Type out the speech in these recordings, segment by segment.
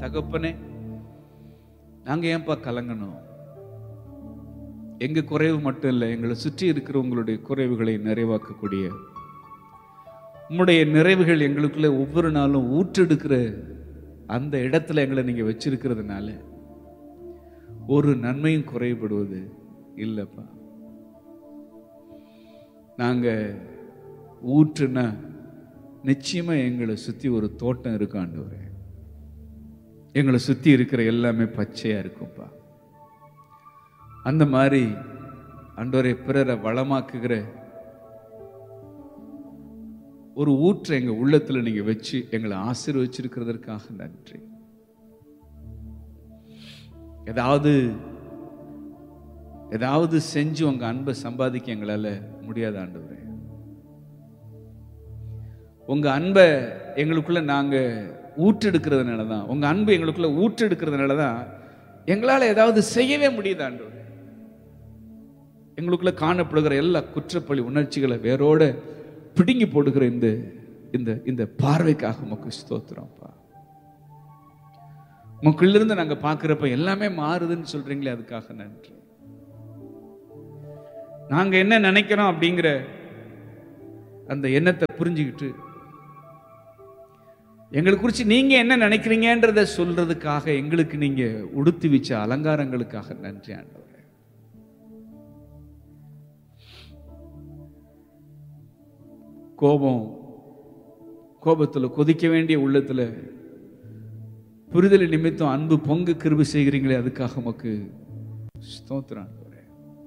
தகப்பனே நாங்க ஏன்பா கலங்கணும் எங்க குறைவு மட்டும் இல்லை எங்களை சுற்றி இருக்கிற உங்களுடைய குறைவுகளை நிறைவாக்கக்கூடிய உம்முடைய நிறைவுகள் எங்களுக்குள்ள ஒவ்வொரு நாளும் ஊற்றெடுக்கிற அந்த இடத்துல எங்களை நீங்க வச்சிருக்கிறதுனால ஒரு நன்மையும் குறைபடுவது இல்லைப்பா நாங்க ஊற்றுனா நிச்சயமா எங்களை சுத்தி ஒரு தோட்டம் இருக்கு ஆண்டவரே எங்களை சுத்தி இருக்கிற எல்லாமே பச்சையா இருக்கும்ப்பா அந்த மாதிரி ஆண்டவரே பிறரை வளமாக்குகிற ஒரு ஊற்றை எங்க உள்ளத்துல நீங்க வச்சு எங்களை ஆசீர்வச்சிருக்கிறதற்காக நன்றி ஏதாவது ஏதாவது செஞ்சு உங்க அன்பை சம்பாதிக்க எங்களால முடியாத ஆண்டவரே உங்க அன்பை எங்களுக்குள்ள நாங்க ஊற்றெடுக்கிறதுனால தான் உங்க அன்பு எங்களுக்குள்ள ஊற்றெடுக்கிறதுனால தான் எங்களால ஏதாவது செய்யவே முடியுது ஆண்டவரே எங்களுக்குள்ள காணப்படுகிற எல்லா குற்றப்பழி உணர்ச்சிகளை வேரோட பிடுங்கி போடுகிற இந்த இந்த இந்த பார்வைக்காக உமக்கு ஸ்தோத்திரம்ப்பா உங்களுக்குள்ளிருந்து நாங்க பார்க்கிறப்ப எல்லாமே மாறுதுன்னு சொல்றீங்களே அதுக்காக நன்றி நாங்க என்ன நினைக்கிறோம் அப்படிங்கிற அந்த எண்ணத்தை புரிஞ்சுக்கிட்டு எங்களை குறித்து நீங்க என்ன நினைக்கிறீங்கன்றத சொல்றதுக்காக எங்களுக்கு நீங்க உடுத்தி வச்ச அலங்காரங்களுக்காக நன்றி ஆண்டவரே கோபம் கோபத்துல கொதிக்க வேண்டிய உள்ளத்துல புரிதல் நிமித்தம் அன்பு பொங்கு கிருபி செய்கிறீங்களே அதுக்காக உமக்கு ஸ்தோத்திரம் ஆண்டவரே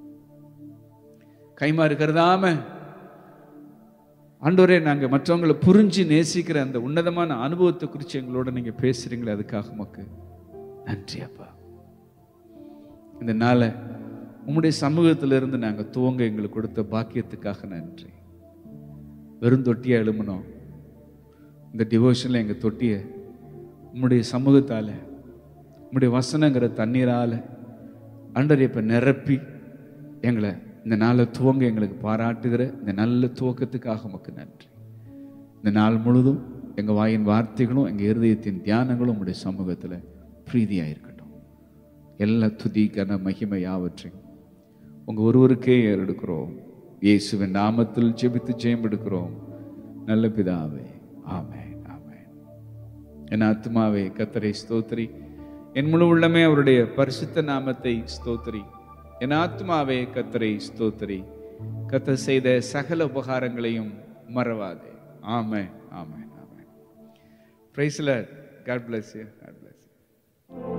கைமாறு கருதாம ஆண்டவரே நாங்க மற்றவங்களை புரிஞ்சு நேசிக்கிற அந்த உன்னதமான அனுபவத்தை குறித்து எங்களோட நீங்க பேசுறீங்களே அதுக்காக உமக்கு நன்றி அப்பா இந்த நாளை உம்முடைய சமூகத்திலிருந்து நாங்க துவங்க எங்களுக்கு கொடுத்த பாக்கியத்துக்காக நன்றி வெறும் தொட்டியா எழுமணும் இந்த டிவோஷனில் எங்கள் தொட்டியை உம்முடைய சமூகத்தால் உம்முடைய வசனங்கிற தண்ணீரால் ஆண்டவர் இப்போ நிரப்பி எங்களை இந்த நாளை துவங்க எங்களுக்கு பாராட்டுகிற இந்த நல்ல துவக்கத்துக்காக உமக்கு நன்றி இந்த நாள் முழுதும் எங்கள் வாயின் வார்த்தைகளும் எங்கள் இருதயத்தின் தியானங்களும் உம்முடைய சமூகத்தில் பிரீதியாக இருக்கட்டும் எல்லா துதி கன மகிமை யாவற்றையும் உங்கள் ஒருவருக்கே ஏறெடுக்கிறோம் இயேசுவின் நாமத்தில் ஜெபித்து ஜெயம் எடுக்கிறோம் நல்ல பிதாவே ஆமென் ஆமென் என் ஆத்மாவே கத்தரை ஸ்தோத்திரி என் முழு உள்ளமே அவருடைய பரிசுத்த நாமத்தை ஸ்தோத்திரி என் ஆத்மாவே கத்தரை ஸ்தோத்திரி கத்த செய்த சகல உபகாரங்களையும் மறவாதே ஆமென் ஆமென் ஆமென் பிரைஸ்ல God bless you God plus